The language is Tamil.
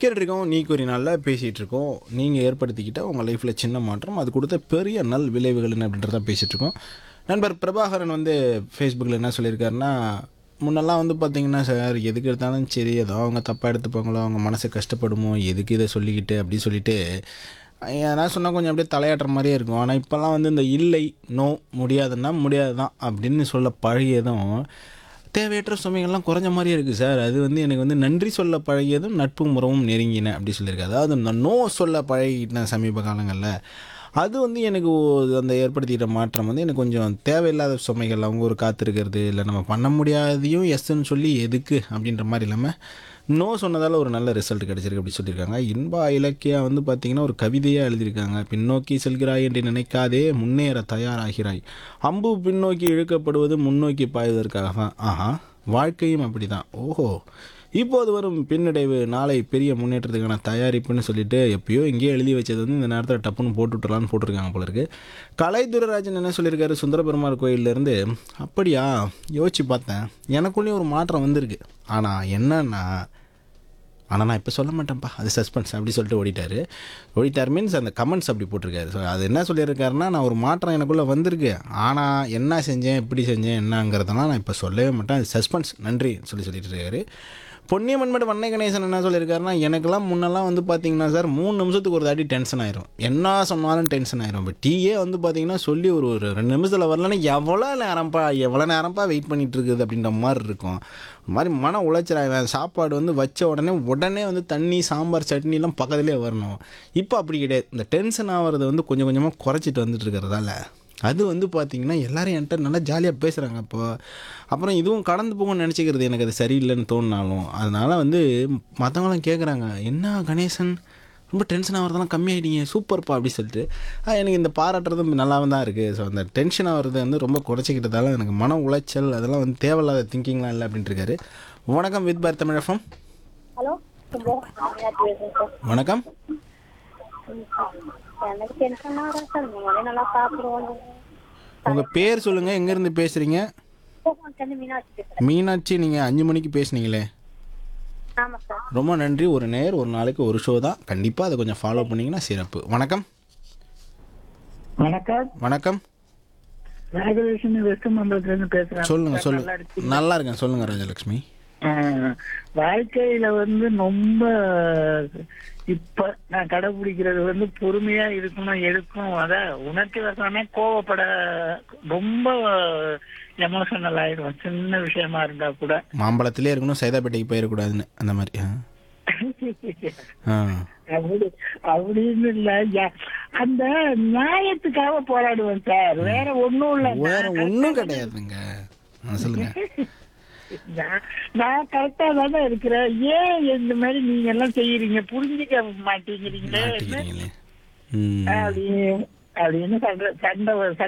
கேட்டுருக்கோம் நீ கூறி நாளில் பேசிகிட்டு இருக்கோம் நீங்கள் ஏற்படுத்திக்கிட்ட உங்கள் லைஃப்பில் சின்ன மாற்றம் அது கொடுத்த பெரிய நல் விளைவுகள் என்ன அப்படின்றத பேசிகிட்டு இருக்கோம் நண்பர் பிரபாகரன் வந்து ஃபேஸ்புக்கில் என்ன சொல்லியிருக்காருன்னா முன்னெல்லாம் வந்து பார்த்தீங்கன்னா சார் எதுக்கு எடுத்தாலும் சரி ஏதோ அவங்க தப்பாக எடுத்துப்பாங்களோ அவங்க மனசு கஷ்டப்படுமோ எதுக்கு இதை சொல்லிக்கிட்டு அப்படி சொல்லிட்டு ஏன்னா சொன்னால் கொஞ்சம் அப்படியே தலையாட்டுற மாதிரியே இருக்கும் ஆனால் இப்போல்லாம் வந்து இந்த இல்லை நோ முடியாதுன்னா முடியாது தான் அப்படின்னு சொல்ல பழகியதும் தேவையற்ற சுமைகள்லாம் குறைஞ்ச மாதிரியே இருக்குது சார் அது வந்து எனக்கு வந்து நன்றி சொல்ல பழகியதும் நட்பு முறவும் நெருங்கின அப்படி சொல்லியிருக்கு அதாவது இந்த நோ சொல்ல பழகிட்டேன் சமீப காலங்களில் அது வந்து எனக்கு ஒ- அந்த ஏற்படுத்திக்கிட்ட மாற்றம் வந்து எனக்கு கொஞ்சம் தேவையில்லாத சுமைகள் அவங்க ஒரு காத்திருக்கிறது இல்லை நம்ம பண்ண முடியாதையும் எஸ்ன்னு சொல்லி எதுக்கு அப்படின்ற மாதிரி இல்லாமல் நோ சொன்னதால் ஒரு நல்ல ரிசல்ட் கிடச்சிருக்கு அப்படி சொல்லியிருக்காங்க இன்பா இலக்கியா வந்து பார்த்திங்கன்னா ஒரு கவிதையாக எழுதியிருக்காங்க பின்னோக்கி செல்கிறாய் என்று நினைக்காதே முன்னேற தயாராகிறாய் அம்பு பின்னோக்கி இழுக்கப்படுவது முன்னோக்கி பாய்வதற்காக தான் ஆஹா வாழ்க்கையும் அப்படி தான் ஓஹோ இப்போது வரும் பின்னடைவு நாளை பெரிய முன்னேற்றத்துக்கான தயாரிப்புன்னு சொல்லிட்டு எப்பயோ எங்கேயோ எழுதி வச்சது வந்து இந்த நேரத்தில் டப்புன்னு போட்டு விட்டுறலான்னு போட்டிருக்காங்க போல இருக்கு கலைதுரராஜன் என்ன சொல்லியிருக்காரு சுந்தரபெருமாள் கோயிலேருந்து அப்படியா யோசிச்சு பார்த்தேன் எனக்குள்ளேயும் ஒரு மாற்றம் வந்திருக்கு ஆனால் என்னன்னா ஆனால் நான் இப்போ சொல்ல மாட்டேன்ப்பா அது சஸ்பென்ஸ் அப்படி சொல்லிட்டு ஓடிட்டாரு ஓடிட்டார் மீன்ஸ் அந்த கமெண்ட்ஸ் அப்படி போட்டிருக்காரு ஸோ அது என்ன சொல்லியிருக்காருன்னா நான் ஒரு மாற்றம் எனக்குள்ளே வந்திருக்கு ஆனால் என்ன செஞ்சேன் எப்படி செஞ்சேன் என்னங்கிறதெல்லாம் நான் இப்போ சொல்லவே மாட்டேன் அது சஸ்பென்ஸ் நன்றி சொல்லி சொல்லிட்டு இருக்காரு பொன்னியம்மன் மட்டும் வண்ணை கணேசன் என்ன சொல்லியிருக்காருன்னா எனக்கெல்லாம் முன்னெல்லாம் வந்து பார்த்தீங்கன்னா சார் மூணு நிமிஷத்துக்கு ஒரு தாட்டி டென்ஷன் ஆயிரும் என்ன சொன்னாலும் டென்ஷன் ஆயிரும் இப்போ டீயே வந்து பார்த்தீங்கன்னா சொல்லி ஒரு ஒரு ரெண்டு நிமிஷத்தில் வரலன்னா எவ்வளோ நேரம்ப்பா எவ்வளோ நேரம்ப்பா வெயிட் பண்ணிட்டு இருக்குது அப்படின்ற மாதிரி இருக்கும் ஒரு மாதிரி மன உளைச்சலாக சாப்பாடு வந்து வச்ச உடனே உடனே வந்து தண்ணி சாம்பார் சட்னிலாம் பக்கத்துலேயே வரணும் இப்போ அப்படி கிடையாது இந்த டென்ஷன் ஆகிறது வந்து கொஞ்சம் கொஞ்சமாக குறைச்சிட்டு வந்துட்டு இருக்கிறதால அது வந்து பார்த்திங்கன்னா எல்லாரும் என்கிட்ட நல்லா ஜாலியாக பேசுகிறாங்க அப்போ அப்புறம் இதுவும் கடந்து போகும்னு நினச்சிக்கிறது எனக்கு அது சரியில்லைன்னு தோணினாலும் அதனால் வந்து மற்றவங்களாம் கேட்குறாங்க என்ன கணேசன் ரொம்ப டென்ஷன் ஆகிறதெல்லாம் கம்மியாயிட்டீங்க சூப்பர்ப்பா அப்படி சொல்லிட்டு ஆ, எனக்கு இந்த பாராட்டுறதும் நல்லாவும் தான் இருக்குது ஸோ அந்த டென்ஷன் ஆகிறது வந்து ரொம்ப குறைச்சிக்கிட்டதால எனக்கு மன உளைச்சல் அதெல்லாம் வந்து தேவையில்லாத திங்கிங்லாம் இல்லை அப்படின்ட்டு இருக்காரு வணக்கம் வித் பார் தமிழகம் ஹலோ மீனாட்சி பேசுறேன் சார் வணக்கம் எனக்கு டென்ஷன் ஆகிறேன் சார் நீங்களே நல்லா சாப்பிடுவோம் உங்கள் பேர் சொல்லுங்கள் எங்கேருந்து பேசுகிறீங்க வந்து மீனாட்சி பேசுறேன் மீனாட்சி நீங்கள் அஞ்சு மணிக்கு பேசுனீங்களே ஆமாம் சார் ரொம்ப நன்றி ஒரு நேர் ஒரு நாளைக்கு ஒரு ஷோ தான் கண்டிப்பாக அதை கொஞ்சம் ஃபாலோ பண்ணிங்கன்னா சிறப்பு வணக்கம் வணக்கம் வணக்கம் ராகவேஷன் வெஸ்ட் மண்டலத்துல இருந்து பேசுறேன் சொல்லுங்க நல்லா சொல்லுங்க இருக்கு. நல்லா இருக்கேன் சொல்லுங்க ராஜலட்சுமி ஆஹ், வாழ்க்கையில வந்து ரொம்ப இப்ப நான் கடைபிடிக்கிறது வந்து பொறுமையா இருக்கணும் எடுக்கணும் அத உணர்ச்சி வசமே கோவப்பட ரொம்ப எமோஷனல் ஆயிடும் சின்ன விஷயமா இருந்தா கூட மாம்பழத்திலே இருக்கணும் சைதாப்பேட்டைக்கு போயிடக்கூடாதுன்னு அந்த மாதிரி ஆ. ஆ அப்படி அப்படின்னு இல்ல யா- அந்த நியாயத்துக்காக போராடுவேன் சார் வேற ஒண்ணும் இல்ல வேற ஒன்றும் கிடையாதுங்க ஆ, சொல்லுங்க நான் நான் கரெக்டா தானே இருக்கிறேன் ஏன் இந்த மாதிரி நீங்க எல்லாம் செய்யறீங்க புரிஞ்சுக்க மாட்டேங்கிறீங்களே மாட்டிக்கிறீங்களே ம் அப்படின்னு அப்படின்னு சண்டை சண்டை